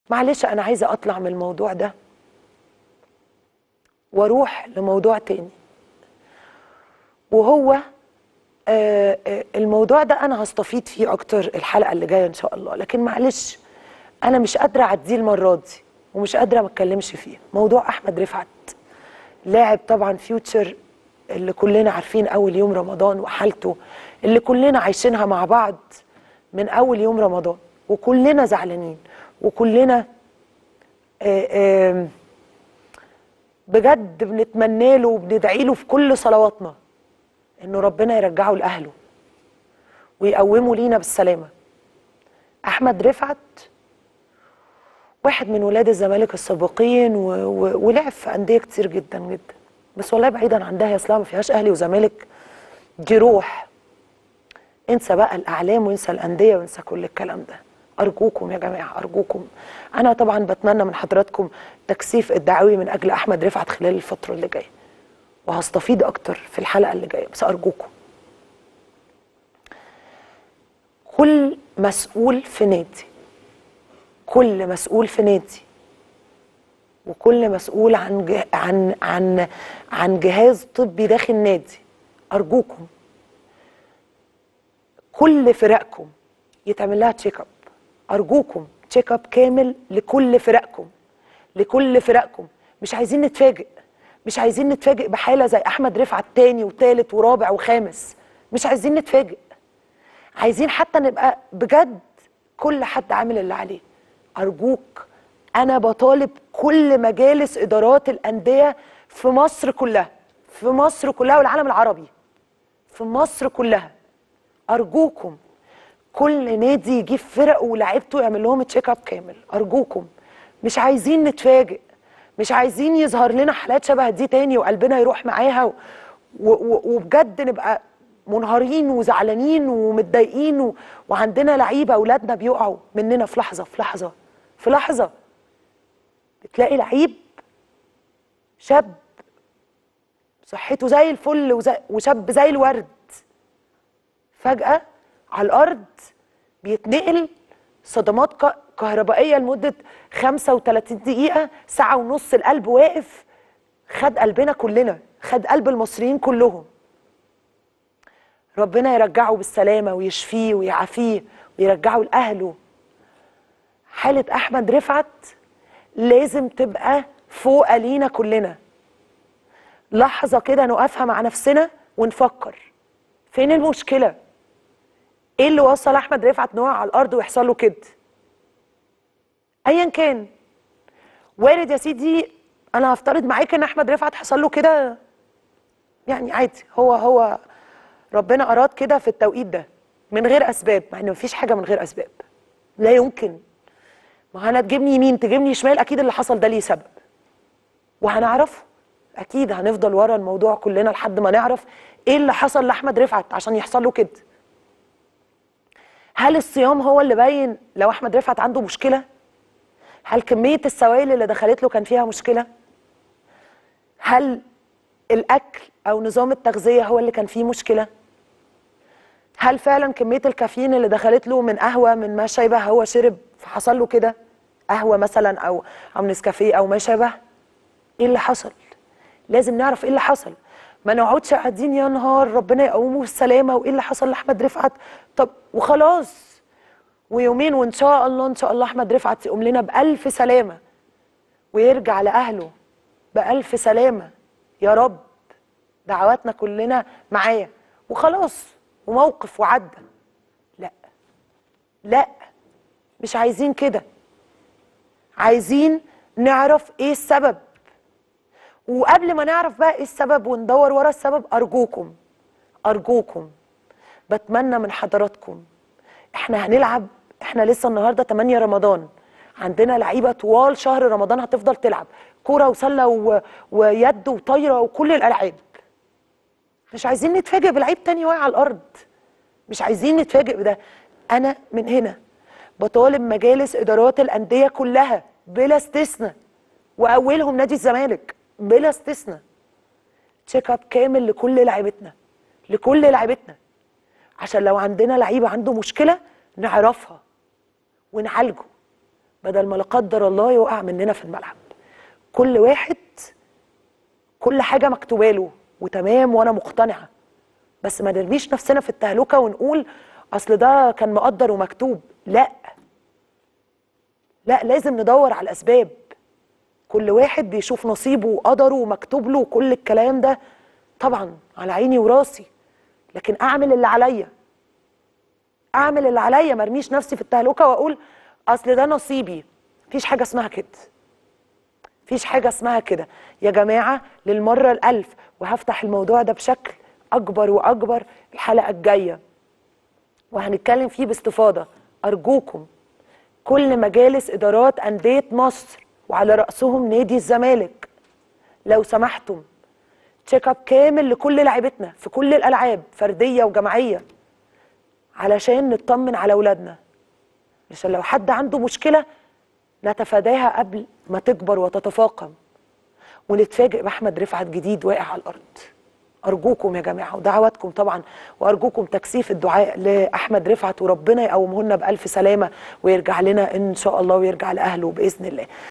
معلش انا عايزه اطلع من الموضوع ده واروح لموضوع تاني وهو آه، آه، الموضوع ده انا هستفيد فيه اكتر الحلقه اللي جايه ان شاء الله لكن معلش انا مش قادره اعديه المره دي ومش قادره ما اتكلمش فيه موضوع احمد رفعت لاعب طبعا فيوتشر اللي كلنا عارفين اول يوم رمضان وحالته اللي كلنا عايشينها مع بعض من اول يوم رمضان وكلنا زعلانين وكلنا آه، آه، بجد بنتمنى له وبندعي له في كل صلواتنا انه ربنا يرجعه لاهله ويقومه لينا بالسلامه احمد رفعت واحد من ولاد الزمالك السابقين و... و... ولعب في انديه كتير جدا جدا بس والله بعيدا عن ده هي اصلا ما فيهاش اهلي وزمالك دي روح انسى بقى الاعلام وانسى الانديه وانسى كل الكلام ده ارجوكم يا جماعه ارجوكم انا طبعا بتمنى من حضراتكم تكثيف الدعوي من اجل احمد رفعت خلال الفتره اللي جايه وهستفيد اكتر في الحلقه اللي جايه بس ارجوكم كل مسؤول في نادي كل مسؤول في نادي وكل مسؤول عن جه عن عن عن جهاز طبي داخل نادي ارجوكم كل فرقكم يتعمل لها تشيك اب ارجوكم تشيك اب كامل لكل فرقكم لكل فرقكم مش عايزين نتفاجئ مش عايزين نتفاجئ بحاله زي احمد رفعت تاني وتالت ورابع وخامس مش عايزين نتفاجئ عايزين حتى نبقى بجد كل حد عامل اللي عليه ارجوك انا بطالب كل مجالس ادارات الانديه في مصر كلها في مصر كلها والعالم العربي في مصر كلها ارجوكم كل نادي يجيب فرقه ولاعيبته يعمل لهم تشيك اب كامل ارجوكم مش عايزين نتفاجئ مش عايزين يظهر لنا حالات شبه دي تاني وقلبنا يروح معاها و... و... و... وبجد نبقى منهارين وزعلانين ومتضايقين و... وعندنا لعيبه اولادنا بيقعوا مننا في لحظه في لحظه في لحظه بتلاقي لعيب شاب صحته زي الفل وزي... وشاب زي الورد فجأة على الأرض بيتنقل صدمات ك- كهربائية لمدة 35 دقيقة ساعة ونص القلب واقف خد قلبنا كلنا خد قلب المصريين كلهم ربنا يرجعه بالسلامة ويشفيه ويعافيه ويرجعه لأهله حالة أحمد رفعت لازم تبقى فوق لينا كلنا لحظة كده نقفها مع نفسنا ونفكر فين المشكلة؟ ايه اللي وصل احمد رفعت نوع على الارض ويحصل له كده؟ ايا كان وارد يا سيدي انا هفترض معاك ان احمد رفعت حصل له كده يعني عادي هو هو ربنا اراد كده في التوقيت ده من غير اسباب مع ان مفيش حاجه من غير اسباب لا يمكن ما انا تجيبني يمين تجيبني شمال اكيد اللي حصل ده ليه سبب وهنعرفه اكيد هنفضل ورا الموضوع كلنا لحد ما نعرف ايه اللي حصل لاحمد رفعت عشان يحصل له كده هل الصيام هو اللي باين لو احمد رفعت عنده مشكله هل كميه السوائل اللي دخلت له كان فيها مشكله هل الاكل او نظام التغذيه هو اللي كان فيه مشكله هل فعلا كميه الكافيين اللي دخلت له من قهوه من ما شابه هو شرب فحصل له كده قهوه مثلا او او نسكافيه او ما شابه ايه اللي حصل لازم نعرف ايه اللي حصل ما نقعدش قاعدين يا نهار ربنا يقومه بالسلامه وايه اللي حصل لاحمد رفعت طب وخلاص ويومين وان شاء الله ان شاء الله احمد رفعت يقوم لنا بالف سلامه ويرجع لاهله بالف سلامه يا رب دعواتنا كلنا معاه وخلاص وموقف وعدى لا لا مش عايزين كده عايزين نعرف ايه السبب وقبل ما نعرف بقى ايه السبب وندور ورا السبب ارجوكم ارجوكم بتمنى من حضراتكم احنا هنلعب احنا لسه النهارده 8 رمضان عندنا لعيبه طوال شهر رمضان هتفضل تلعب كوره وسله و... ويد وطايره وكل الالعاب مش عايزين نتفاجئ بلعيب تاني واقع على الارض مش عايزين نتفاجئ بده انا من هنا بطالب مجالس ادارات الانديه كلها بلا استثناء واولهم نادي الزمالك بلا استثناء تشيك اب كامل لكل لعيبتنا لكل لعيبتنا عشان لو عندنا لعيبه عنده مشكله نعرفها ونعالجه بدل ما لا قدر الله يقع مننا في الملعب كل واحد كل حاجه مكتوبه له وتمام وانا مقتنعه بس ما نرميش نفسنا في التهلكه ونقول اصل ده كان مقدر ومكتوب لا لا لازم ندور على الاسباب كل واحد بيشوف نصيبه وقدره ومكتوب له وكل الكلام ده طبعا على عيني وراسي لكن اعمل اللي عليا اعمل اللي عليا ما ارميش نفسي في التهلكه واقول اصل ده نصيبي مفيش حاجه اسمها كده مفيش حاجه اسمها كده يا جماعه للمره الالف وهفتح الموضوع ده بشكل اكبر واكبر الحلقه الجايه وهنتكلم فيه باستفاضه ارجوكم كل مجالس ادارات انديه مصر وعلى راسهم نادي الزمالك لو سمحتم تشيك اب كامل لكل لعيبتنا في كل الالعاب فرديه وجماعيه علشان نطمن على اولادنا عشان لو حد عنده مشكله نتفاداها قبل ما تكبر وتتفاقم ونتفاجئ باحمد رفعت جديد واقع على الارض ارجوكم يا جماعه ودعواتكم طبعا وارجوكم تكثيف الدعاء لاحمد رفعت وربنا يقومهن بالف سلامه ويرجع لنا ان شاء الله ويرجع لاهله باذن الله